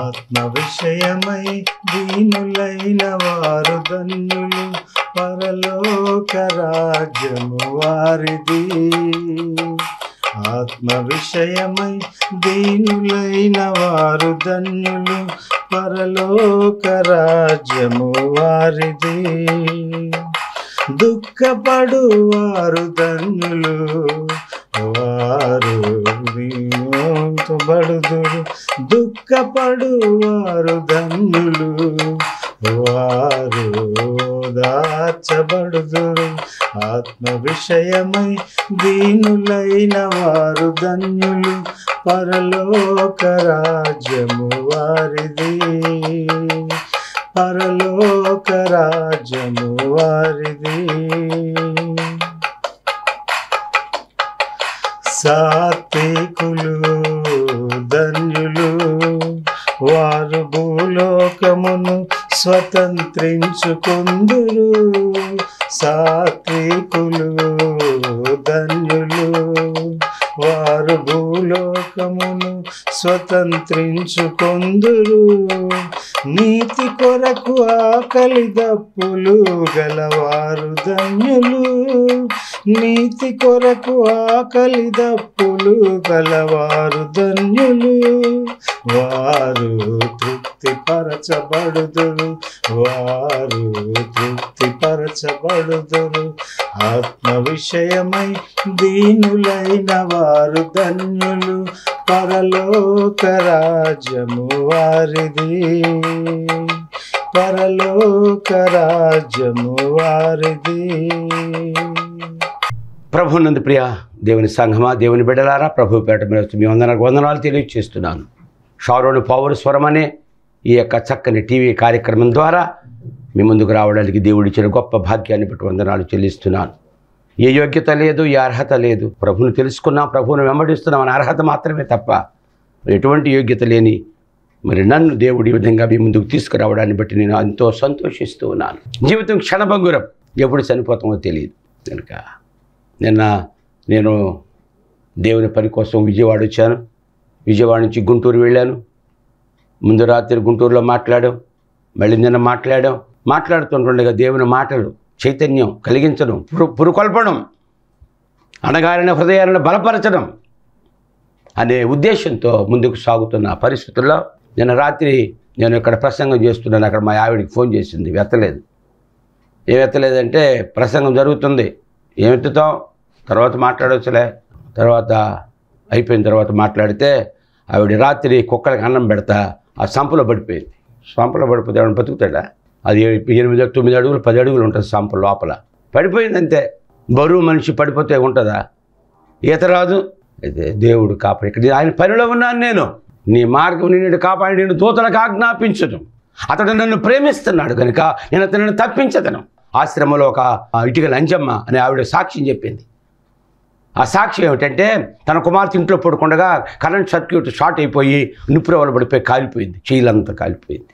ఆత్మ విషయమై దీనులైన వారు ధన్యులు పరలోక రాజ్యము వారిది ఆత్మ విషయమై దీనులైన వారు ధన్యులు పరలోక రాజ్యము వారిది దుఃఖపడు వారు ధన్యులు వారు బడుదురు దుఃఖపడు వారు ధన్యులు వారు దాచబడుదురు ఆత్మ విషయమై దీనులైన వారు ధన్యులు పరలోక రాజ్యము వారిది పరలోక రాజ్యము వారిది సాత్వికులు ధన్యులు వారు భూలోకమును స్వతంత్రించుకుందురు సాత్వికులు ధన్యులు వారు భూలోకమును స్వతంత్రించుకొందురు నీతి కొరకు ఆకలి దప్పులు గలవారు ధన్యులు నీతి కొరకు ఆకలి దప్పులు గలవారు ధన్యులు వారు తృప్తి పరచబడుదురు వారు తృప్తి పరచబడుదురు ఆత్మ విషయమై దీనులైన వారు ధన్యులు పరలోక రాజ్యము వారిది పరలోక రాజ్యము వారిది ప్రభునందు ప్రియ దేవుని సంఘమా దేవుని బిడ్డలారా ప్రభు పేట మీద మీ వందనాలకు వందనాలు తెలియజేస్తున్నాను షారోని పౌరు స్వరం అనే ఈ యొక్క చక్కని టీవీ కార్యక్రమం ద్వారా మీ ముందుకు రావడానికి దేవుడు ఇచ్చిన గొప్ప భాగ్యాన్ని బట్టి వందనాలు చెల్లిస్తున్నాను ఏ యోగ్యత లేదు ఏ అర్హత లేదు ప్రభుని తెలుసుకున్నాం ప్రభువుని వెంబడిస్తున్నాం అనే అర్హత మాత్రమే తప్ప ఎటువంటి యోగ్యత లేని మరి నన్ను దేవుడు ఈ విధంగా మీ ముందుకు తీసుకురావడాన్ని బట్టి నేను ఎంతో సంతోషిస్తూ ఉన్నాను జీవితం క్షణభంగురం ఎప్పుడు చనిపోతామో తెలియదు కనుక నిన్న నేను దేవుని పని కోసం విజయవాడ వచ్చాను విజయవాడ నుంచి గుంటూరు వెళ్ళాను ముందు రాత్రి గుంటూరులో మాట్లాడాం మళ్ళీ నిన్న మాట్లాడాం మాట్లాడుతుంటుండగా దేవుని మాటలు చైతన్యం కలిగించడం పురు పురుకొల్పడం అనగారిన హృదయాలను బలపరచడం అనే ఉద్దేశంతో ముందుకు సాగుతున్న పరిస్థితుల్లో నిన్న రాత్రి నేను ఇక్కడ ప్రసంగం చేస్తున్నాను అక్కడ మా ఆవిడికి ఫోన్ చేసింది ఎత్తలేదు ఏం ఎత్తలేదంటే ప్రసంగం జరుగుతుంది ఏం ఎత్తుతాం తర్వాత మాట్లాడవచ్చులే తర్వాత అయిపోయిన తర్వాత మాట్లాడితే ఆవిడ రాత్రి కుక్కలకి అన్నం పెడతా ఆ సంపలో పడిపోయింది సంపలో పడిపోతే ఆవిడ బతుకుతాడా అది ఏ- ఎనిమిది తొమ్మిది అడుగులు పది అడుగులు ఉంటుంది సంప లోపల పడిపోయింది అంతే బరువు మనిషి పడిపోతే ఉంటుందా ఈత రాదు అయితే దేవుడు కాపాడు ఇక్కడ ఆయన పనిలో ఉన్నాను నేను నీ మార్గం నిన్ను కాపాడి నేను దూతలకు ఆజ్ఞాపించడం అతడు నన్ను ప్రేమిస్తున్నాడు కనుక నేను అతనిని తప్పించదను ఆశ్రమంలో ఒక ఆ, ఇటుక లంచమ్మ అనే ఆవిడ సాక్ష్యం చెప్పింది ఆ సాక్ష్యం ఏమిటంటే తన కుమార్తె ఇంట్లో పడుకుండగా కరెంట్ సర్క్యూట్ షార్ట్ అయిపోయి నిప్పురవలు పడిపోయి కాలిపోయింది చీలంతా కాలిపోయింది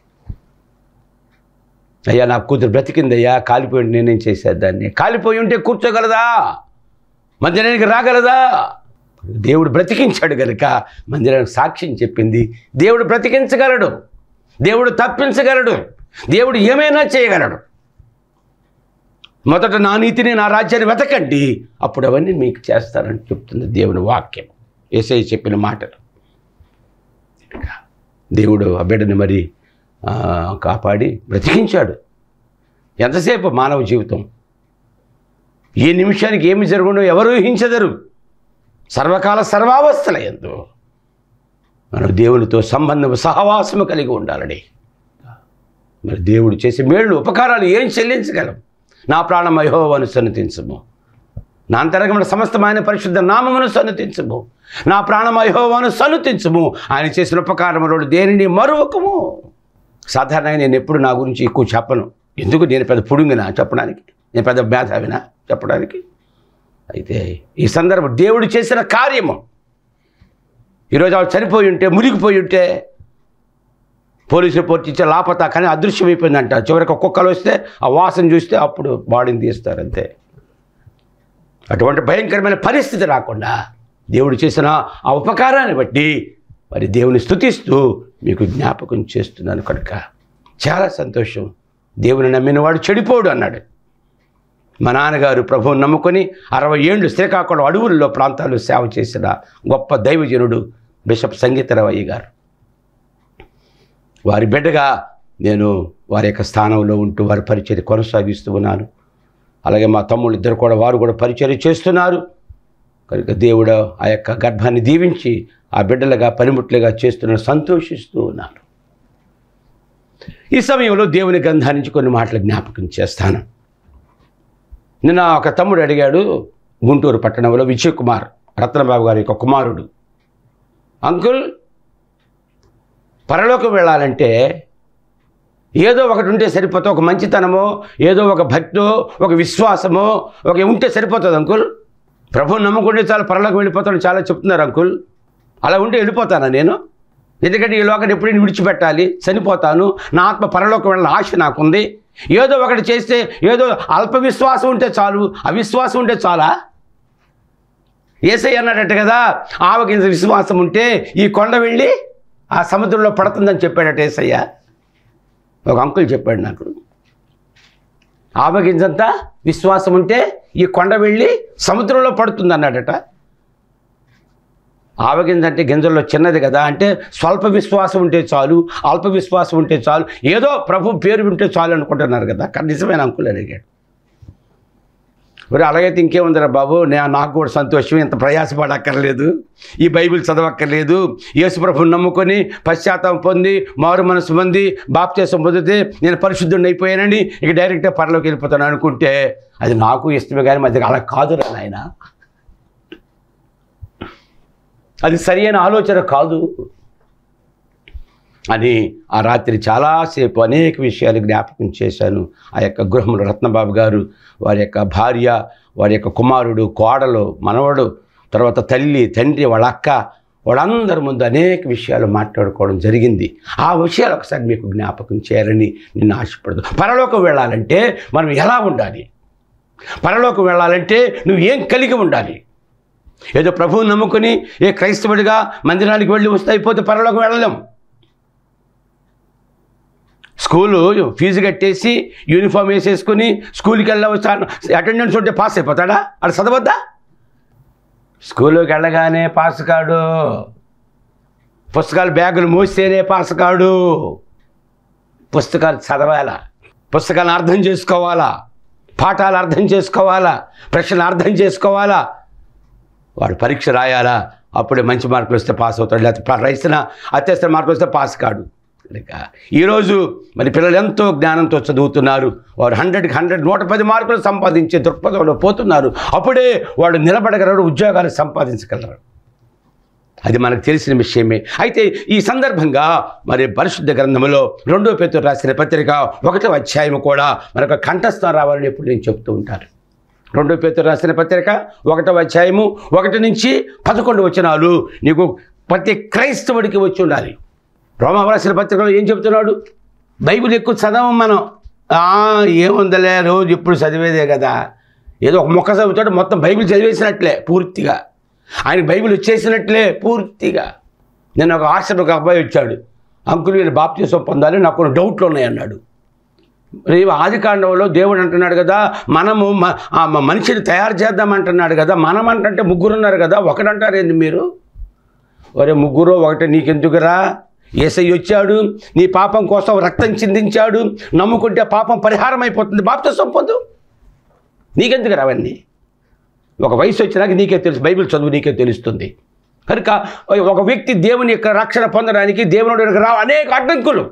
అయ్యా నా కూతురు బ్రతికిందయ్యా కాలిపోయింది నేనేం చేసేదాన్ని కాలిపోయి ఉంటే కూర్చోగలదా మందిరానికి రాగలదా దేవుడు బ్రతికించాడు కనుక మందిరానికి సాక్ష్యం చెప్పింది దేవుడు బ్రతికించగలడు దేవుడు తప్పించగలడు దేవుడు ఏమైనా చేయగలడు మొదట నా నీతిని నా రాజ్యాన్ని వెతకండి అప్పుడు అవన్నీ మీకు చేస్తానని చెప్తుంది దేవుని వాక్యం ఏసై చెప్పిన మాటలు దేవుడు ఆ బిడ్డని మరి ఆ, కాపాడి బ్రతికించాడు ఎంతసేపు మానవ జీవితం ఏ నిమిషానికి ఏమి జరుగునో ఎవరు ఊహించదరు సర్వకాల సర్వావస్థల ఎందు మనం దేవునితో సంబంధం సహవాసము కలిగి ఉండాలని మరి దేవుడు చేసే మేళ్ళు ఉపకారాలు ఏం చెల్లించగలం నా ప్రాణం యెహోవాను సన్నతించము నా అంతరంగమున సమస్తమైన పరిశుద్ధ నామమును సన్నతించము నా ప్రాణం యెహోవాను సన్నతించము ఆయన చేసిన ఉపకారములు దేనిని మరొకము సాధారణంగా నేను ఎప్పుడు నా గురించి ఎక్కువ చెప్పను ఎందుకు నేను పెద్ద పుడుంగినా చెప్పడానికి నేను పెద్ద మేధావినా చెప్పడానికి అయితే ఈ సందర్భం దేవుడు చేసిన కార్యము ఈరోజు ఆవిడ చనిపోయి ఉంటే మునిగిపోయి ఉంటే పోలీసు రిపోర్ట్ ఇచ్చే లాపతా కానీ అదృశ్యమైపోయిందంట చివరికి కుక్కలు వస్తే ఆ వాసన చూస్తే అప్పుడు బాడీని తీస్తారు అంతే అటువంటి భయంకరమైన పరిస్థితి రాకుండా దేవుడు చేసిన ఆ ఉపకారాన్ని బట్టి మరి దేవుని స్తుతిస్తూ మీకు జ్ఞాపకం చేస్తున్నాను కనుక చాలా సంతోషం దేవుని నమ్మినవాడు చెడిపోడు అన్నాడు మా నాన్నగారు ప్రభువుని నమ్ముకొని అరవై ఏళ్ళు శ్రీకాకుళం అడవుల్లో ప్రాంతాల్లో సేవ చేసిన గొప్ప దైవజనుడు బిషప్ సంగీతరావయ్య గారు వారి బిడ్డగా నేను వారి యొక్క స్థానంలో ఉంటూ వారి పరిచర్య కొనసాగిస్తూ ఉన్నాను అలాగే మా తమ్ముళ్ళు ఇద్దరు కూడా వారు కూడా పరిచర్య చేస్తున్నారు కనుక దేవుడు ఆ యొక్క గర్భాన్ని దీవించి ఆ బిడ్డలుగా పనిముట్లుగా చేస్తున్న సంతోషిస్తూ ఉన్నాను ఈ సమయంలో దేవుని గ్రంథాన్ని నుంచి కొన్ని మాటలు జ్ఞాపకం చేస్తాను నిన్న ఒక తమ్ముడు అడిగాడు గుంటూరు పట్టణంలో విజయ్ కుమార్ రత్నబాబు గారి యొక్క కుమారుడు అంకుల్ పరలోకం వెళ్ళాలంటే ఏదో ఒకటి ఉంటే సరిపోతుంది ఒక మంచితనమో ఏదో ఒక భక్తో ఒక విశ్వాసమో ఒక ఉంటే సరిపోతుంది అంకుల్ ప్రభు నమ్ముకుంటే చాలా పరలోకం వెళ్ళిపోతాను చాలా చెప్తున్నారు అంకుల్ అలా ఉంటే వెళ్ళిపోతానా నేను ఎందుకంటే ఈ లోకాన్ని ఎప్పుడు నేను విడిచిపెట్టాలి చనిపోతాను నా ఆత్మ పరలోకం వెళ్ళిన ఆశ నాకుంది ఏదో ఒకటి చేస్తే ఏదో అల్ప విశ్వాసం ఉంటే చాలు అవిశ్వాసం ఉంటే చాలా ఏసై అన్నాడట కదా ఆవగింజ విశ్వాసం ఉంటే ఈ కొండ వెళ్ళి ఆ సముద్రంలో పడుతుందని చెప్పాడట ఏసయ్య ఒక అంకుల్ చెప్పాడు నాకు ఆవగింజంతా విశ్వాసం ఉంటే ఈ కొండ వెళ్ళి సముద్రంలో పడుతుంది అన్నాడట ఆవగింజ అంటే గింజల్లో చిన్నది కదా అంటే స్వల్ప విశ్వాసం ఉంటే చాలు అల్ప విశ్వాసం ఉంటే చాలు ఏదో ప్రభు పేరు వింటే చాలు అనుకుంటున్నారు కదా కానీ నిజమైన అంకులు అడిగాడు మరి అలాగైతే ఇంకేముందిరా బాబు నేను నాకు కూడా సంతోషం ఇంత ప్రయాసపడక్కర్లేదు ఈ బైబిల్ చదవక్కర్లేదు యేసు ప్రభుని నమ్ముకొని పశ్చాత్తాపం పొంది మారు మనసు పొంది బాప్తీసం పొందితే నేను పరిశుద్ధుడిని అయిపోయానని ఇక డైరెక్ట్గా పరలోకి వెళ్ళిపోతాను అనుకుంటే అది నాకు ఇష్టమే కానీ మరి అలా కాదురా నాయన అది సరి అయిన ఆలోచన కాదు అని ఆ రాత్రి చాలాసేపు అనేక విషయాలు జ్ఞాపకం చేశాను ఆ యొక్క గృహంలో రత్నబాబు గారు వారి యొక్క భార్య వారి యొక్క కుమారుడు కోడలు మనవడు తర్వాత తల్లి తండ్రి వాళ్ళ అక్క వాళ్ళందరి ముందు అనేక విషయాలు మాట్లాడుకోవడం జరిగింది ఆ విషయాలు ఒకసారి మీకు జ్ఞాపకం చేయాలని నేను ఆశపడదు పరలోకం వెళ్ళాలంటే మనం ఎలా ఉండాలి పరలోకం వెళ్ళాలంటే నువ్వు ఏం కలిగి ఉండాలి ఏదో ప్రభువుని నమ్ముకుని ఏ క్రైస్తవుడిగా మందిరానికి వెళ్ళి వస్తే అయిపోతే పరలోకం వెళ్ళలేం స్కూలు ఫీజు కట్టేసి యూనిఫామ్ వేసేసుకుని స్కూల్కి వెళ్ళవచ్చాను అటెండెన్స్ ఉంటే పాస్ అయిపోతాడా అది చదవద్దా స్కూల్లోకి వెళ్ళగానే పాస్ కాడు పుస్తకాలు బ్యాగులు మోస్తేనే పాస్ కాడు పుస్తకాలు చదవాలా పుస్తకాలను అర్థం చేసుకోవాలా పాఠాలు అర్థం చేసుకోవాలా ప్రశ్నలు అర్థం చేసుకోవాలా వాడు పరీక్ష రాయాలా అప్పుడే మంచి మార్కులు వస్తే పాస్ అవుతాడు లేకపోతే రైసిన అత్యవసర మార్కులు వస్తే పాస్ కాడు కనుక ఈరోజు మరి పిల్లలు ఎంతో జ్ఞానంతో చదువుతున్నారు వారు హండ్రెడ్కి హండ్రెడ్ నూట పది మార్కులు సంపాదించే దృక్పథంలో పోతున్నారు అప్పుడే వాడు నిలబడగలరు ఉద్యోగాలు సంపాదించగలరు అది మనకు తెలిసిన విషయమే అయితే ఈ సందర్భంగా మరి పరిశుద్ధ గ్రంథంలో రెండో పేతురు రాసిన పత్రిక ఒకటో అధ్యాయం కూడా మనకు కంఠస్థం రావాలని ఎప్పుడు నేను చెప్తూ ఉంటాను రెండో పేతురు రాసిన పత్రిక ఒకటో అధ్యాయము ఒకటి నుంచి పదకొండు వచనాలు నీకు ప్రతి క్రైస్తవుడికి వచ్చి ఉండాలి రోమా రాసిన పత్రికలో ఏం చెప్తున్నాడు బైబిల్ ఎక్కువ చదవం మనం "ఆ, ఏముందలే రోజు ఇప్పుడు చదివేదే కదా ఏదో ఒక మొక్క చదువుతాడు మొత్తం బైబిల్ చదివేసినట్లే పూర్తిగా ఆయన బైబిల్ వచ్చేసినట్లే పూర్తిగా నేను ఒక ఆశ్రమ ఒక అబ్బాయి వచ్చాడు అంకుల్ వీళ్ళు బాప్తీసం పొందాలి నాకు కొన్ని డౌట్లు ఉన్నాయి అన్నాడు మరి ఆది కాండంలో దేవుడు అంటున్నాడు కదా మనము మ- ఆ మ- మనిషిని తయారు చేద్దామంటున్నాడు కదా మనం అంటే ముగ్గురు ఉన్నారు కదా ఒకడంటారు ఏంది మీరు ఒరే ముగ్గురు ఒకటి నీకెందుకురా ఏసై వచ్చాడు నీ పాపం కోసం రక్తం చిందించాడు నమ్ముకుంటే పాపం పరిహారం అయిపోతుంది బాప్తీసం పొందు నీకెందుకు అవన్నీ ఒక వయసు వచ్చినాక నీకే తెలుసు బైబిల్ చదువు నీకే తెలుస్తుంది కనుక ఒక వ్యక్తి దేవుని యొక్క రక్షణ పొందడానికి దేవుని యొక్క రా అనేక అడ్డంకులు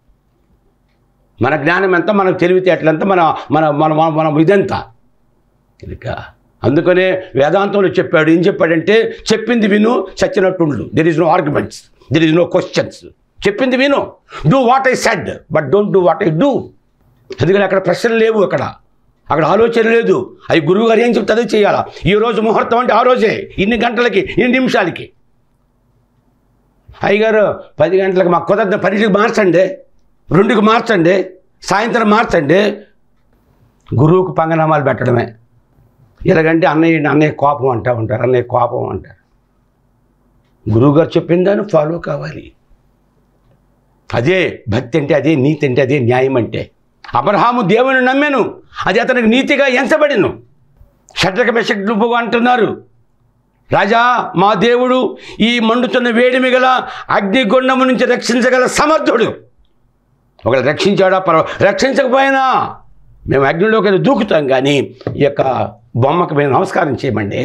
మన జ్ఞానం ఎంత మనకు తెలివితేటలంత మన మన మన మన మన ఇదంతా కనుక అందుకనే వేదాంతంలో చెప్పాడు ఏం చెప్పాడంటే చెప్పింది విను చచ్చినట్టుండు there is no arguments there is no questions చెప్పింది విను do what I said but don't do what I do ఎందుకంటే అక్కడ ప్రశ్నలు లేవు అక్కడ అక్కడ ఆలోచన లేదు అవి గురువు గారు ఏం చెప్తే అదే చేయాలా ఈ రోజు ముహూర్తం అంటే ఆ రోజే ఇన్ని గంటలకి ఇన్ని నిమిషాలకి అయ్యగారు పది గంటలకు మాకు కుదరదు పన్నెండుకి మార్చండి రెండుకి మార్చండి సాయంత్రం మార్చండి గురువుకు పంగనామాలు పెట్టడమే ఎలాగంటే అన్నయ్య అన్నయ్య కోపం అంటూ ఉంటారు అన్నయ్య కోపం అంటారు గురువుగారు చెప్పిన దాన్ని ఫాలో కావాలి అదే భక్తి అంటే అదే నీతి అంటే అదే న్యాయం అంటే అబ్రహాము దేవుని నమ్మెను అది అతనికి నీతిగా ఎంచబడిను షడ్రక మెషక్లు అంటున్నారు రాజా మా దేవుడు ఈ మండుతున్న వేడిమి గల అగ్నిగుండము నుంచి రక్షించగల సమర్థుడు ఒకవేళ రక్షించాడా పర్వ రక్షించకపోయినా మేము అగ్నిలోకి వెళ్ళి దూకుతాం కానీ ఈ యొక్క బొమ్మకు మేము నమస్కారం చేయమండి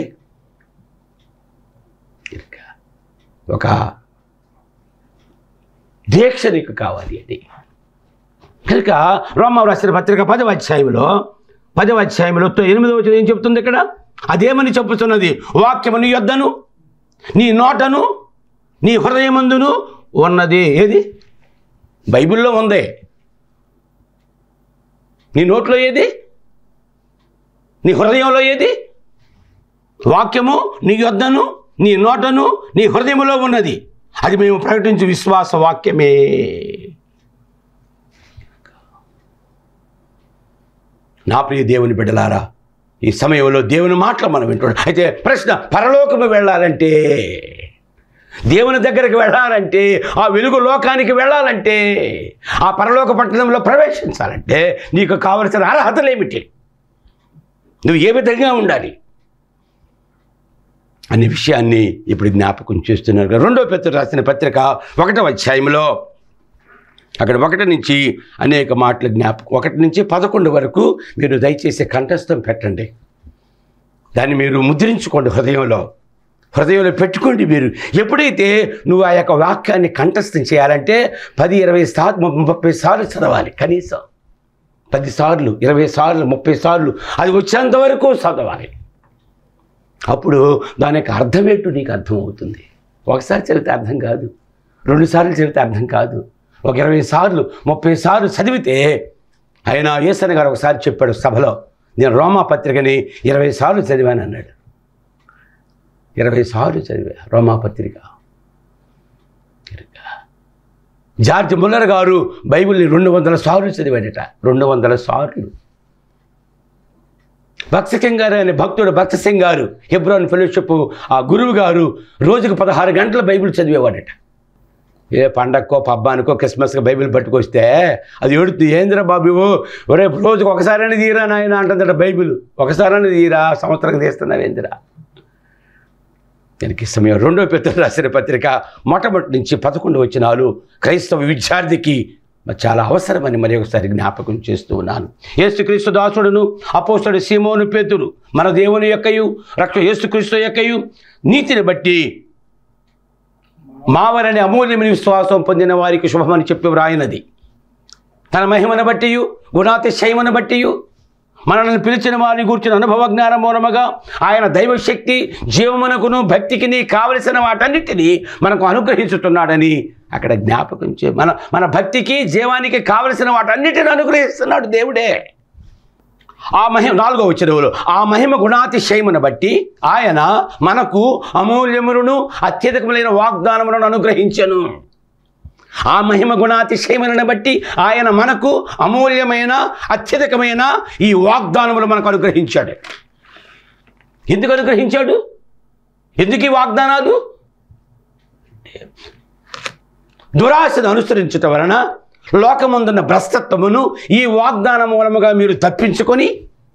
ఒక దీక్ష నీకు కావాలి అది కనుక రోమ రాసిన పత్రిక పదవ అధ్యాయంలో పదవ అధ్యాయంలో తో- ఎనిమిదవ వచనం ఏం చెప్తుంది ఇక్కడ అదేమని చెప్పుతున్నది వాక్యము నీ యొద్దను నీ నోటను నీ హృదయమందును ఉన్నది ఏది బైబిల్లో ఉంది నీ నోట్లో ఏది నీ హృదయంలో ఏది వాక్యము నీ యొద్దను నీ నోటను నీ హృదయములో ఉన్నది అది మేము ప్రకటించు విశ్వాస వాక్యమే నా ప్రియ దేవుని బిడ్డలారా ఈ సమయంలో దేవుని మాటలు మనం వింటున్నాం అయితే ప్రశ్న పరలోకము వెళ్ళాలంటే దేవుని దగ్గరికి వెళ్ళాలంటే ఆ వెలుగు లోకానికి వెళ్ళాలంటే ఆ పరలోక పట్టణంలో ప్రవేశించాలంటే నీకు కావలసిన అర్హతలు ఏమిటి నువ్వు ఏ విధంగా ఉండాలి అనే విషయాన్ని ఇప్పుడు జ్ఞాపకం చేస్తున్నారు రెండో పెద్ద రాసిన పత్రిక ఒకటో అధ్యాయంలో అక్కడ ఒకటి నుంచి అనేక మాటలు జ్ఞాపకం ఒకటి నుంచి పదకొండు వరకు మీరు దయచేసి కంఠస్థం పెట్టండి దాన్ని మీరు ముద్రించుకోండి హృదయంలో హృదయంలో పెట్టుకోండి మీరు ఎప్పుడైతే నువ్వు ఆ యొక్క వాక్యాన్ని కంఠస్థం చేయాలంటే పది ఇరవై సార్లు ముప్పై సార్లు చదవాలి కనీసం పది సార్లు ఇరవై సార్లు ముప్పై సార్లు అది వచ్చేంత వరకు చదవాలి అప్పుడు దాని యొక్క అర్థం ఏంటో నీకు అర్థమవుతుంది ఒకసారి చదివితే అర్థం కాదు రెండు సార్లు చదివితే అర్థం కాదు ఒక ఇరవై సార్లు ముప్పై సార్లు చదివితే ఆయన యేసన్న గారు ఒకసారి చెప్పాడు సభలో నేను రోమా పత్రికని ఇరవై సార్లు చదివాను అన్నాడు ఇరవై సార్లు చదివా రోమా పత్రిక జార్జ్ ముల్లర్ గారు బైబిల్ని రెండు వందల సార్లు చదివాడట రెండు వందల సార్లు భక్త సింగ్ గారు అనే భక్తుడు భక్త సింగ్ గారు హెబ్రోన్ ఫెలోషిప్ ఆ గురువు గారు రోజుకు పదహారు గంటల బైబిల్ చదివేవాడట ఏ పండక్కో పబ్బానికో క్రిస్మస్కి బైబిల్ పట్టుకొస్తే అది ఏడుతుంది ఏందిరా బాబు ఒరే రోజుకు ఒకసారైనా తీరా నాయన అంటుందట బైబిల్ ఒకసారైనా తీరా సంవత్సరం తీస్తున్నావు ఏందిరా దీనికి సమయం రెండో పెద్ద రాసిన పత్రిక మొట్టమొదటి నుంచి పదకొండు వచ్చినాలు క్రైస్తవ విద్యార్థికి మరి చాలా అవసరమని మరి ఒకసారి జ్ఞాపకం చేస్తూ ఉన్నాను యేసుక్రీస్తు దాసుడును అపోస్తుడు సీమోను పేతురు మన దేవుని యొక్కయు రక్ష యేసుక్రీస్తు యొక్కయు నీతిని బట్టి మావరని అమూల్యమైన విశ్వాసం పొందిన వారికి శుభమని చెప్పి వ్రాయినది తన మహిమను బట్టి గుణాతిశయమును బట్టి మనల్ని పిలిచిన వారిని కూర్చున్న అనుభవ జ్ఞానం మూలముగా ఆయన దైవశక్తి జీవమునకును భక్తికిని కావలసిన వాటన్నిటినీ మనకు అనుగ్రహించుతున్నాడని అక్కడ జ్ఞాపకం చే మన మన భక్తికి జీవానికి కావలసిన వాటన్నిటిని అనుగ్రహిస్తున్నాడు దేవుడే ఆ మహిమ నాలుగో వచ్చినవులు ఆ మహిమ గుణాతిశయమును బట్టి ఆయన మనకు అమూల్యములను అత్యధికములైన వాగ్దానములను అనుగ్రహించను ఆ మహిమ గుణాతిశయములను బట్టి ఆయన మనకు అమూల్యమైన అత్యధికమైన ఈ వాగ్దానములు మనకు అనుగ్రహించాడు ఎందుకు అనుగ్రహించాడు ఎందుకు ఈ వాగ్దానాలు దురాశను అనుసరించటం వలన లోకమందున్న భ్రష్టత్వమును ఈ వాగ్దానం మూలముగా మీరు తప్పించుకొని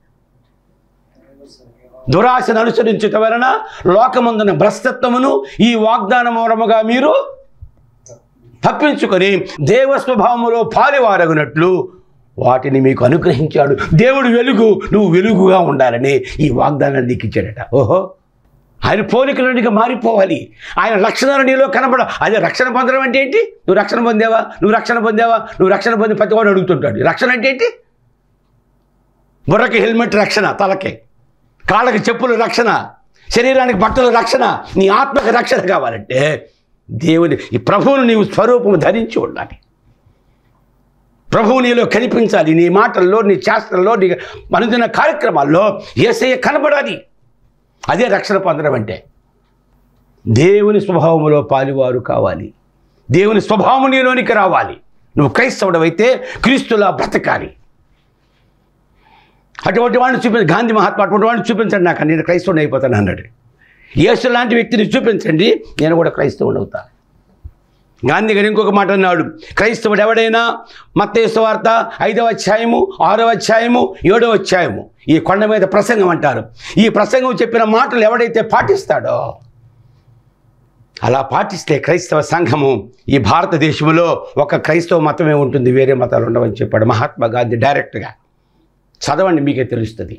దురాశను అనుసరించటం వలన లోకమందున్న భ్రష్టత్వమును ఈ వాగ్దానం మూలముగా మీరు తప్పించుకొని దేవ స్వభావములో పాలివారగునట్లు వాటిని మీకు అనుగ్రహించాడు దేవుడు వెలుగు నువ్వు వెలుగుగా ఉండాలని ఈ వాగ్దానాన్ని నీకు ఇచ్చాడట ఓహో ఆయన పోలికలోనికి మారిపోవాలి ఆయన లక్షణాలు నీలో కనపడ అదే రక్షణ పొందడం అంటే ఏంటి నువ్వు రక్షణ పొందావా నువ్వు రక్షణ పొందావా నువ్వు రక్షణ పొంది ప్రతి వాడు అడుగుతుంటాడు రక్షణ అంటే ఏంటి బుర్రకి హెల్మెట్ రక్షణ తలకి కాళ్ళకి చెప్పులు రక్షణ శరీరానికి బట్టలు రక్షణ నీ ఆత్మకి రక్షణ కావాలంటే దేవుని ఈ ప్రభువును నీవు స్వరూపము ధరించి ఉండాలి ప్రభువు నీలో కనిపించాలి నీ మాటల్లో నీ శాస్త్రంలో నీ అనుదిన కార్యక్రమాల్లో ఏసయ్య కనబడాలి అదే రక్షణ పొందడం అంటే దేవుని స్వభావములో పాలివారు కావాలి దేవుని స్వభావం నీలోనికి రావాలి నువ్వు క్రైస్తవుడవైతే క్రీస్తులా బ్రతకాలి అటువంటి వాడిని చూపించండి గాంధీ మహాత్మా అటువంటి వాడిని చూపించండి నాకు నేను క్రైస్తవుని అయిపోతాను అన్నాడు యేసు లాంటి వ్యక్తిని చూపించండి నేను కూడా క్రైస్తవుని అవుతాను గాంధీ గారు ఇంకొక మాట అన్నాడు క్రైస్తవుడు ఎవడైనా మత్తేసు వార్త ఐదవ అధ్యాయము ఆరవ అధ్యాయము ఏడవ అధ్యాయము ఈ కొండ మీద ప్రసంగం అంటారు ఈ ప్రసంగం చెప్పిన మాటలు ఎవడైతే పాటిస్తాడో అలా పాటిస్తే క్రైస్తవ సంఘము ఈ భారతదేశంలో ఒక క్రైస్తవ మతమే ఉంటుంది వేరే మతాలు ఉండవని చెప్పాడు మహాత్మా గాంధీ డైరెక్ట్గా చదవండి మీకే తెలుస్తుంది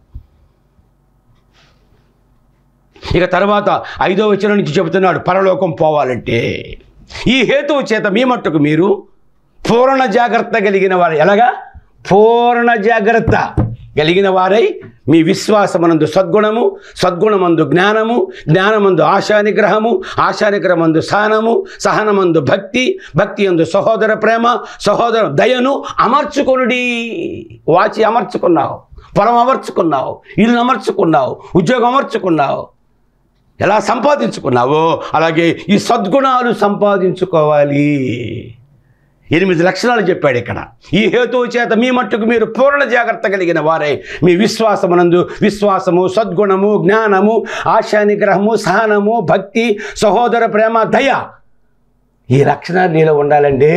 ఇక తర్వాత ఐదో వచనం నుంచి చెబుతున్నాడు పరలోకం పోవాలంటే ఈ హేతువు చేత మీ మట్టుకు మీరు పూర్ణ జాగ్రత్త కలిగిన వారు ఎలాగా పూర్ణ జాగ్రత్త కలిగిన వారై మీ విశ్వాసమనందు సద్గుణము సద్గుణమందు జ్ఞానము జ్ఞానమందు ఆశానిగ్రహము ఆశానిగ్రహమందు సహనము సహనమందు భక్తి భక్తి అందు సహోదర ప్రేమ సహోదర దయను అమర్చుకొనుడి వాచి అమర్చుకున్నావు పొలం అమర్చుకున్నావు ఇల్లు అమర్చుకున్నావు ఉద్యోగం అమర్చుకున్నావు ఎలా సంపాదించుకున్నావో అలాగే ఈ సద్గుణాలు సంపాదించుకోవాలి ఎనిమిది లక్షణాలు చెప్పాడు ఇక్కడ ఈ హేతువు చేత మీ మట్టుకు మీరు పూర్ణ జాగ్రత్త కలిగిన వారే మీ విశ్వాసమునందు విశ్వాసము సద్గుణము జ్ఞానము ఆశానిగ్రహము సహనము భక్తి సహోదర ప్రేమ దయ ఈ లక్షణాలు నీలో ఉండాలండి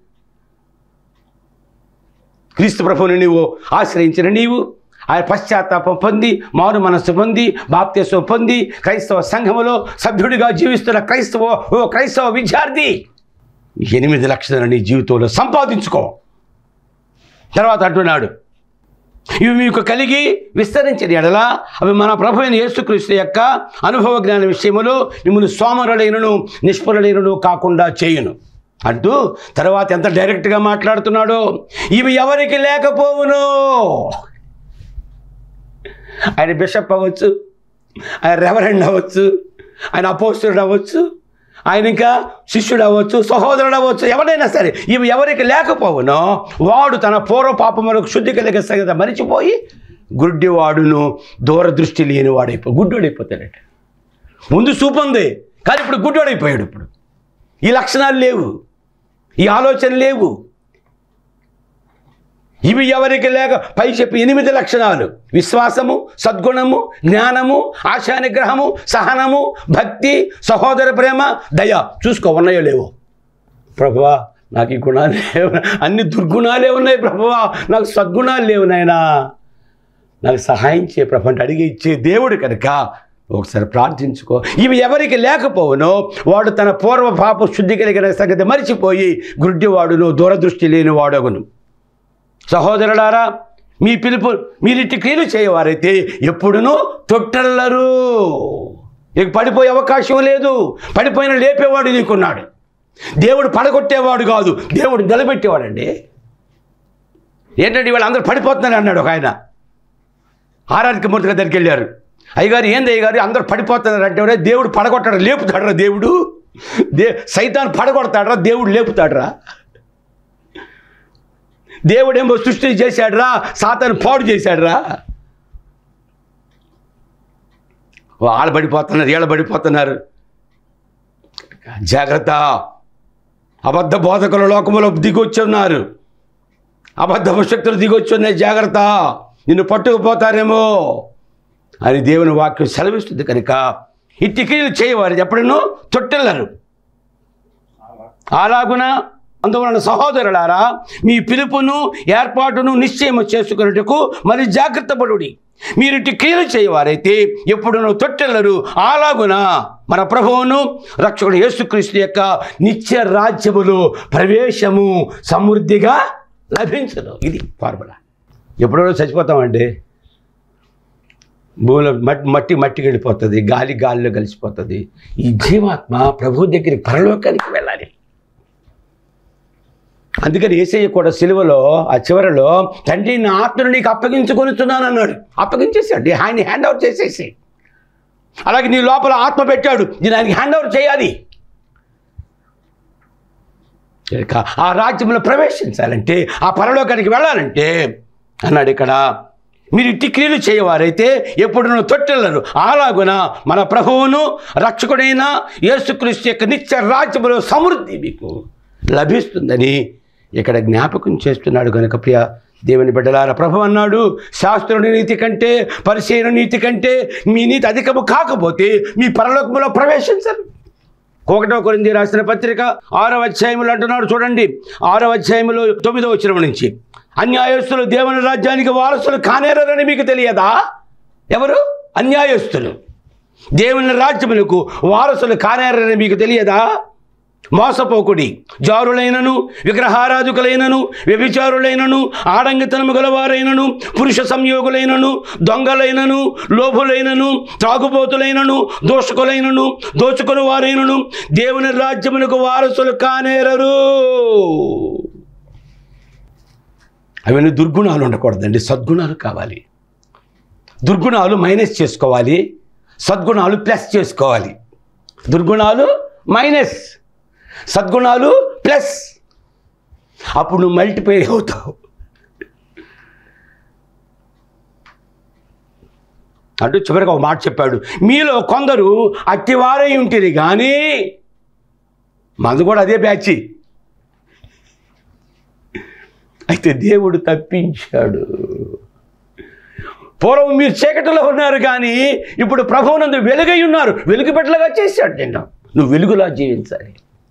క్రీస్తు ప్రభుని నీవు ఆశ్రయించిన నీవు ఆయన పశ్చాత్తాపం పొంది మారు మనస్సు పొంది బాప్త్యసం పొంది క్రైస్తవ సంఘములో సభ్యుడిగా జీవిస్తున్న క్రైస్తవ ఓ క్రైస్తవ విద్యార్థి ఎనిమిది లక్షలు నీ జీవితంలో సంపాదించుకో తర్వాత అంటున్నాడు ఇవి మీకు కలిగి విస్తరించిన ఎడల అవి మన ప్రభు అయిన యేసుక్రీస్తు యొక్క అనుభవ జ్ఞాన విషయములో మిమ్మల్ని సోమరులైనను నిష్ఫలులైనను కాకుండా చేయును అంటూ తర్వాత ఎంత డైరెక్ట్గా మాట్లాడుతున్నాడో ఇవి ఎవరికి లేకపోవును ఆయన బిషప్ అవ్వచ్చు ఆయన రెవరెండ్ అవ్వచ్చు ఆయన అపోస్తుడు అవ్వచ్చు ఆయన ఇంకా శిష్యుడు అవ్వచ్చు సహోదరుడు అవ్వచ్చు ఎవరైనా సరే ఇవి ఎవరికి లేకపోవునో వాడు తన పూర్వ పాపములకు శుద్ధి కలిగే సంగతి మరిచిపోయి గుడ్డివాడును దూరదృష్టి లేని వాడైపో గుడ్డోడైపోతాడట ముందు చూపు ఉంది కానీ ఇప్పుడు గుడ్డోడైపోయాడు ఇప్పుడు ఈ లక్షణాలు లేవు ఈ ఆలోచన లేవు ఇవి ఎవరికి లేక పై చెప్పి ఎనిమిది లక్షణాలు విశ్వాసము సద్గుణము జ్ఞానము ఆశానిగ్రహము సహనము భక్తి సహోదర ప్రేమ దయ చూసుకో ఉన్నాయో లేవో ప్రభువా నాకు ఈ గుణాలు లేవు అన్ని దుర్గుణాలే ఉన్నాయి ప్రభువా నాకు సద్గుణాలు లేవు నాయనా నాకు సహాయం చే ప్రభు అంటే అడిగి ఇచ్చే దేవుడు కనుక ఒకసారి ప్రార్థించుకో ఇవి ఎవరికి లేకపోవునో వాడు తన పూర్వ పాప శుద్ధి కలిగిన సంగతి మరిచిపోయి గుడ్డివాడును దూరదృష్టి లేని వాడగును సహోదరులారా మీ పిలుపు మీరిట్టి క్రియలు చేయవారైతే ఎప్పుడునూ తొట్టెల్లరు ఇక పడిపోయే అవకాశం లేదు పడిపోయిన లేపేవాడు నీకున్నాడు దేవుడు పడగొట్టేవాడు కాదు దేవుడు నిలబెట్టేవాడండి ఏంటంటే వీళ్ళు అందరూ పడిపోతున్నారు అన్నాడు ఒక ఆయన ఆరాధిక మూర్తి దగ్గరికి వెళ్ళారు అయ్యగారు ఏంది అయ్యగారు అందరూ పడిపోతున్నారు అంటే దేవుడు పడగొట్టాడు లేపుతాడరా దేవుడు దే సైతాన్ని పడగొడతాడరా దేవుడు లేపుతాడరా దేవుడేమో సృష్టి చేశాడురా సాతాను పాడు చేశాడురా వాళ్ళు పడిపోతున్నారు వీళ్ళు పడిపోతున్నారు జాగ్రత్త అబద్ధ బోధకుల లోకములో దిగొచ్చున్నారు అబద్ధ శక్తులు దిగొచ్చున్నాయి జాగ్రత్త నిన్ను పట్టుకుపోతారేమో అని దేవుని వాక్యం సెలవిస్తుంది కనుక ఇట్టి క్రియలు చేయవారు ఎప్పుడనో తొట్టెళ్ళరు అలాగున అందువలన సహోదరులారా మీ పిలుపును ఏర్పాటును నిశ్చయము చేసుకున్నట్టుకు మరి జాగ్రత్త పడుడి మీరు ఇటు క్రియలు చేయవారైతే ఎప్పుడునూ తొట్టెల్లరు అలాగున మన ప్రభువును రక్షకుడు యేసుక్రీస్తు యొక్క నిత్య రాజ్యములో ప్రవేశము సమృద్ధిగా లభించదు ఇది ఫార్ములా ఎప్పుడో చచ్చిపోతామండి భూమిలో మట్టి మట్టి మట్టికి వెళ్ళిపోతుంది గాలి గాలిలో కలిసిపోతుంది ఈ జీవాత్మ ప్రభు దగ్గరికి పరలోకానికి వెళ్ళాలి అందుకని ఏసయ్య కూడా సిలువలో ఆ చివరిలో తండ్రి నా ఆత్మను నీకు అప్పగించుకొనిస్తున్నాను అన్నాడు అప్పగించేసాడు ఆయన హ్యాండ్ ఓవర్ చేసేసి అలాగే నీ లోపల ఆత్మ పెట్టాడు నేను ఆయనకి హ్యాండ్ ఓవర్ చేయాలి ఇక ఆ రాజ్యంలో ప్రవేశించాలంటే ఆ పరలోకానికి వెళ్ళాలంటే అన్నాడు ఇక్కడ మీరు ఇట్టి క్రియలు చేయవారైతే ఎప్పుడు తొట్టెళ్ళరు అలాగున మన ప్రభువును రక్షకుడైన యేసుక్రీస్తు యొక్క నిత్య రాజ్యములో సమృద్ధి మీకు లభిస్తుందని ఇక్కడ జ్ఞాపకం చేస్తున్నాడు కనుక ప్రియ దేవుని బిడ్డలార ప్రభు అన్నాడు శాస్త్రుని నీతి కంటే పరిశీలన నీతి కంటే మీ నీతి అధికము కాకపోతే మీ పరలోకములో ప్రవేశించరు ఒకటో కొరింది రాసిన పత్రిక ఆరవ అధ్యాయములు అంటున్నాడు చూడండి ఆరవ అధ్యాయములో తొమ్మిదో వచ్చిన నుంచి అన్యాయస్తులు దేవుని రాజ్యానికి వారసులు కానేరని మీకు తెలియదా ఎవరు అన్యాయస్తులు దేవుని రాజ్యములకు వారసులు కానేరని మీకు తెలియదా మోసపోకుడి జారులైనను విగ్రహారాధకులైనను వ్యభిచారులైనను ఆడంగితనము గలవారైనను పురుష సంయోగులైనను దొంగలైనను లోభులైనను త్రాగుబోతులైనను దోషకులైనను దోచుకుని వారైనను దేవుని రాజ్యమునకు వారసులు కానేరరు అవన్నీ దుర్గుణాలు ఉండకూడదండి సద్గుణాలు కావాలి దుర్గుణాలు మైనస్ చేసుకోవాలి సద్గుణాలు ప్లస్ చేసుకోవాలి దుర్గుణాలు మైనస్ సద్గుణాలు ప్లస్ అప్పుడు నువ్వు మల్టిప్లై అవుతావు అంటూ చివరికి ఒక మాట చెప్పాడు మీలో కొందరు అట్టివారై ఉంటుంది కానీ మనది కూడా అదే బ్యాచి అయితే దేవుడు తప్పించాడు పూర్వం మీరు చీకటిలో ఉన్నారు కానీ ఇప్పుడు ప్రభువునందు వెలుగై ఉన్నారు వెలుగు పెట్టలుగా చేశాడు నిన్ను నువ్వు వెలుగులా జీవించాలి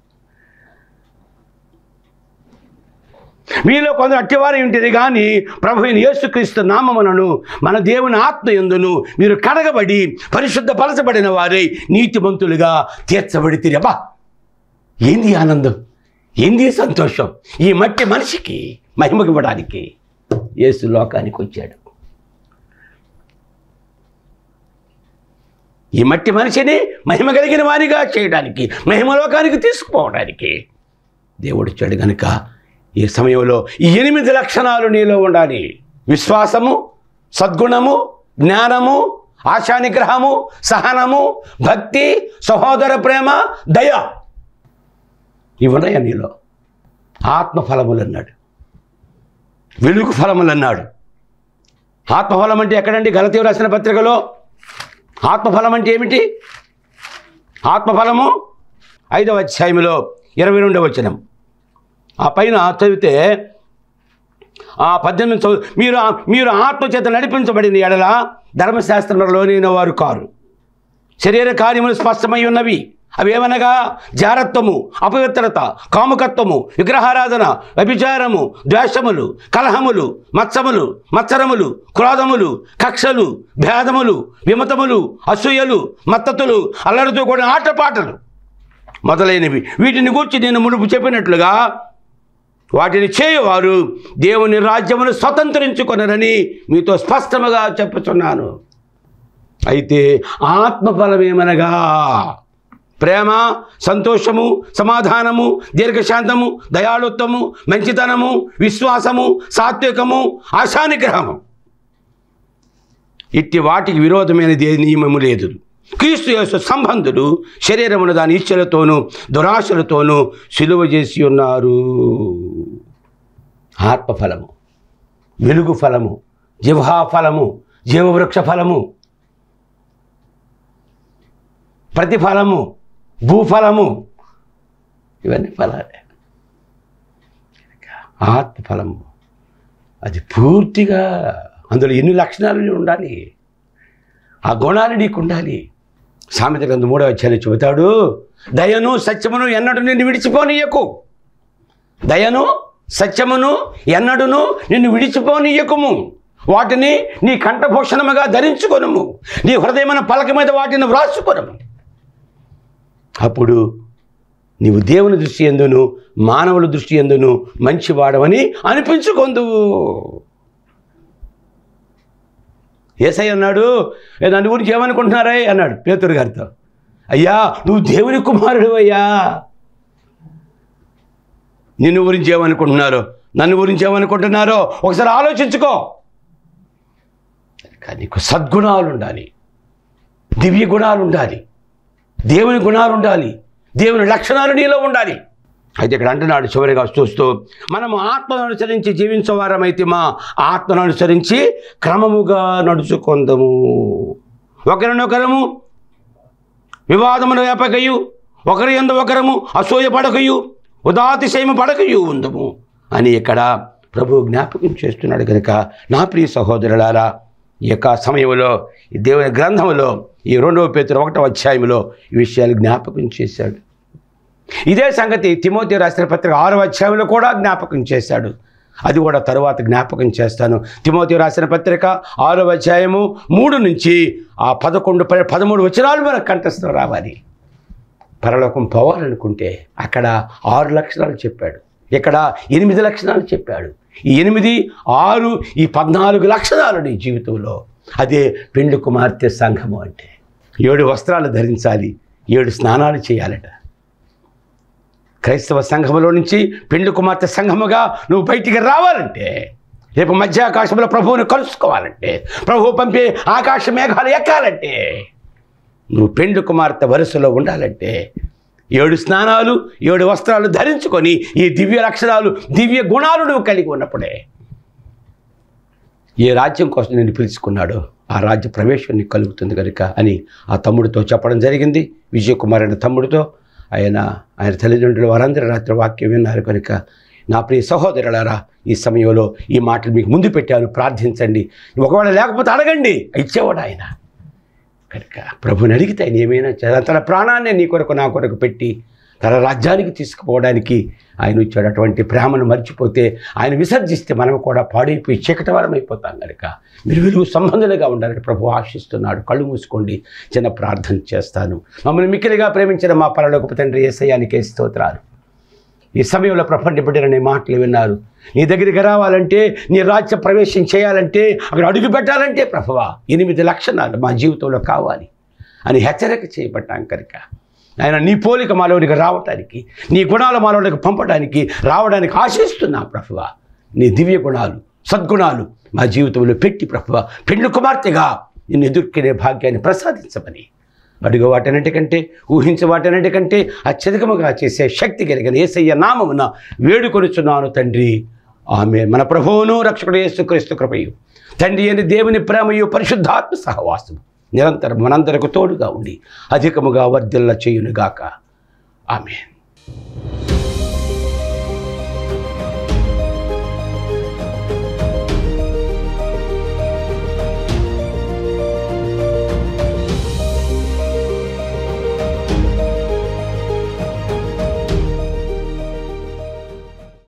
మీలో కొందరు అట్టివారి ఉంటుంది కానీ ప్రభుని యేసుక్రీస్తు నామమునను మన దేవుని ఆత్మ ఎందును మీరు కడగబడి పరిశుద్ధపరచబడిన వారై నీతిమంతులుగా తీర్చబడి తిరబా ఏంది ఆనందం ఏంది సంతోషం ఈ మట్టి మనిషికి మహిమకివ్వడానికి యేసు లోకానికి వచ్చాడు ఈ మట్టి మనిషిని మహిమ కలిగిన వారిగా చేయడానికి మహిమలోకానికి తీసుకుపోవడానికి దేవుడు వచ్చాడు గనుక ఈ సమయంలో ఈ ఎనిమిది లక్షణాలు నీలో ఉండాలి విశ్వాసము సద్గుణము జ్ఞానము ఆశానిగ్రహము సహనము భక్తి సహోదర ప్రేమ దయ ఇవి ఉన్నాయా నీలో ఆత్మఫలములు అన్నాడు వెలుగు ఫలములు అన్నాడు ఆత్మఫలం అంటే ఎక్కడండి గలతీవ రాసిన పత్రికలో ఆత్మఫలం అంటే ఏమిటి ఆత్మఫలము ఐదవ అధ్యాయంలో ఇరవై రెండవ వచనం ఆ పైన చదివితే ఆ పద్దెనిమిది చదువు మీరు మీరు ఆత్మచేత నడిపించబడిన ఎడల ధర్మశాస్త్రంలోనైన వారు కారు శరీర కార్యములు స్పష్టమై ఉన్నవి అవేమనగా జారత్వము అపవిత్రత కాముకత్వము విగ్రహారాధన వ్యభిచారము ద్వేషములు కలహములు మత్సములు మత్సరములు క్రోధములు కక్షలు భేదములు విమతములు అసూయలు మత్తతులు అల్లరితో కూడిన ఆటపాటలు మొదలైనవి వీటిని గూర్చి నేను మునుపు చెప్పినట్లుగా వాటిని చేయవారు దేవుని రాజ్యమును స్వతంత్రించుకొనరని మీతో స్పష్టముగా చెప్పుచున్నాను అయితే ఆత్మఫలమేమనగా ప్రేమ సంతోషము సమాధానము దీర్ఘశాంతము దయాళుత్వము మంచితనము విశ్వాసము సాత్వికము ఆశానిగ్రహము ఇట్టి వాటికి విరోధమైనది ఏ నియమము లేదు క్రీస్తు యేసు సంబంధుడు శరీరమును దాని ఇచ్చలతోనూ దురాశలతోనూ సిలువ చేసి ఉన్నారు ఆత్మఫలము వెలుగు ఫలము జిహ్వా ఫలము జీవవృక్ష ఫలము ప్రతిఫలము భూఫలము ఇవన్నీ ఫలాలే ఆత్మఫలము అది పూర్తిగా అందులో ఎన్ని లక్షణాలు ఉండాలి ఆ గుణాలు నీకు ఉండాలి సామెత గ్రంథం మూడవ అధ్యాయులు చెబుతాడు దయను సత్యమును ఎన్నడూ నిన్ను విడిచిపోనీయకు దయను సత్యమును ఎన్నడును నిన్ను విడిచిపోనీయకుము వాటిని నీ కంఠభూషణముగా ధరించుకొనుము నీ హృదయమైన పలక మీద వాటిని వ్రాసుకొనము అప్పుడు నీవు దేవుని దృష్టి ఎందును మానవుల దృష్టి ఎందును మంచివాడవని అనిపించుకొందువు ఏసై అన్నాడు "ఏ, నన్ను గురించి ఏమనుకుంటున్నారా అన్నాడు పేతురు గారితో అయ్యా నువ్వు దేవుని కుమారుడు అయ్యా నిన్ను గురించి ఏమనుకుంటున్నారో నన్ను గురించి ఏమనుకుంటున్నారో ఒకసారి ఆలోచించుకో కానీ నీకు సద్గుణాలు ఉండాలి దివ్య గుణాలు ఉండాలి దేవుని గుణాలు ఉండాలి దేవుని లక్షణాలు నీలో ఉండాలి అయితే ఇక్కడ అంటున్నాడు చివరిగా చూస్తూ మనము ఆత్మను అనుసరించి జీవించేవారమైతే మా ఆత్మను అనుసరించి క్రమముగా నడుచుకుందాము ఒకరినొకరము వివాదమును వేపకయు ఒకరి ఎందు ఒకరము అసూయ పడకయు ఉదాతిశయము పడకయు ఉందము అని ఇక్కడ ప్రభు జ్ఞాపకం చేస్తున్నాడు కనుక నా ప్రియ సహోదరులారా ఈ యొక్క సమయంలో ఈ దేవుని గ్రంథంలో ఈ రెండవ పేతురు ఒకటవ అధ్యాయంలో ఈ విషయాలు జ్ఞాపకం చేశాడు ఇదే సంగతి తిమోతి రాసిన పత్రిక ఆరో అధ్యాయంలో కూడా జ్ఞాపకం చేశాడు అది కూడా తరువాత జ్ఞాపకం చేస్తాను తిమోతి రాసిన పత్రిక ఆరో అధ్యాయము మూడు నుంచి ఆ పదకొండు ప- పదమూడు వచనాలు మనకు కంఠస్థం రావాలి పరలోకం పోవాలనుకుంటే అక్కడ ఆరు లక్షణాలు చెప్పాడు ఇక్కడ ఎనిమిది లక్షణాలు చెప్పాడు ఈ ఎనిమిది ఆరు ఈ పద్నాలుగు లక్షణాలు నీ జీవితంలో అదే పెండు కుమార్తె సంఘము అంటే ఏడు వస్త్రాలు ధరించాలి ఏడు స్నానాలు చేయాలట క్రైస్తవ సంఘములో నుంచి పెండ్లి కుమార్తె సంఘముగా నువ్వు బయటికి రావాలంటే రేపు మధ్య ఆకాశంలో ప్రభువుని కలుసుకోవాలంటే ప్రభువు పంపే ఆకాశ మేఘాలు ఎక్కాలంటే నువ్వు పెండ్లి కుమార్తె వరుసలో ఉండాలంటే ఏడు స్నానాలు ఏడు వస్త్రాలు ధరించుకొని ఈ దివ్య లక్షణాలు దివ్య గుణాలు నువ్వు కలిగి ఉన్నప్పుడే ఏ రాజ్యం కోసం నేను పిలుచుకున్నాడో ఆ రాజ్య ప్రవేశం నీకు కలుగుతుంది కనుక అని ఆ తమ్ముడితో చెప్పడం జరిగింది విజయ్ కుమార్ అనే తమ్ముడితో ఆయన ఆయన తల్లిదండ్రులు వారందరూ రాత్రి వాక్యం విన్నారు కనుక నా ప్రియ సహోదరులారా ఈ సమయంలో ఈ మాటలు మీకు ముందు పెట్టాను ప్రార్థించండి ఒకవేళ లేకపోతే అడగండి ఇచ్చేవాడు ఆయన కనుక ప్రభుని అడిగితే ఆయన ఏమైనా చేయాలి. తన ప్రాణాన్ని నీ కొరకు నా కొరకు పెట్టి తన రాజ్యానికి తీసుకుపోవడానికి ఆయన ఇచ్చాడు అటువంటి ప్రేమను మర్చిపోతే ఆయన విసర్జిస్తే మనం కూడా పాడైపోయి చీకటవరం అయిపోతాం కనుక మీరు వెలుగు సంబంధులుగా ఉండాలని ప్రభు ఆశిస్తున్నాడు కళ్ళు మూసుకోండి చిన్న ప్రార్థన చేస్తాను మమ్మల్ని మిక్కిలిగా ప్రేమించిన మా పరలోకపు తండ్రి ఏసయ్యానికే స్తోత్రాలు ఈ సమయంలో ప్రపంచ బిడ్డలు నీ మాటలు విన్నారు నీ దగ్గరికి రావాలంటే నీ రాజ్య ప్రవేశం చేయాలంటే అక్కడ అడుగు పెట్టాలంటే ప్రభువా ఎనిమిది లక్షణాలు మా జీవితంలో కావాలి అని హెచ్చరిక చేయబడ్డాం కనుక ఆయన నీ పోలిక మాలోనికి రావటానికి నీ గుణాలు మాలోనికి పంపడానికి రావడానికి ఆశిస్తున్నా ప్రభువా నీ దివ్య గుణాలు సద్గుణాలు మా జీవితంలో పెట్టి ప్రభువ పెండ్లు కుమార్తెగా నిన్ను ఎదుర్కొనే భాగ్యాన్ని ప్రసాదించమని అడుగు వాటన్నిటికంటే ఊహించే వాటన్నిటికంటే అత్యధికముగా చేసే శక్తి కలిగిన ఏసయ్య నామమున వేడుకొనుచున్నాను తండ్రి ఆమె మన ప్రభువును రక్షకుడు యేసుక్రీస్తు కృపయు తండ్రి అని దేవుని ప్రేమయు పరిశుద్ధాత్మ సహవాసము నిరంతరం మనందరకు తోడుగా ఉండి అధికముగా వర్ధిల్ల చేయునుగాక ఆమె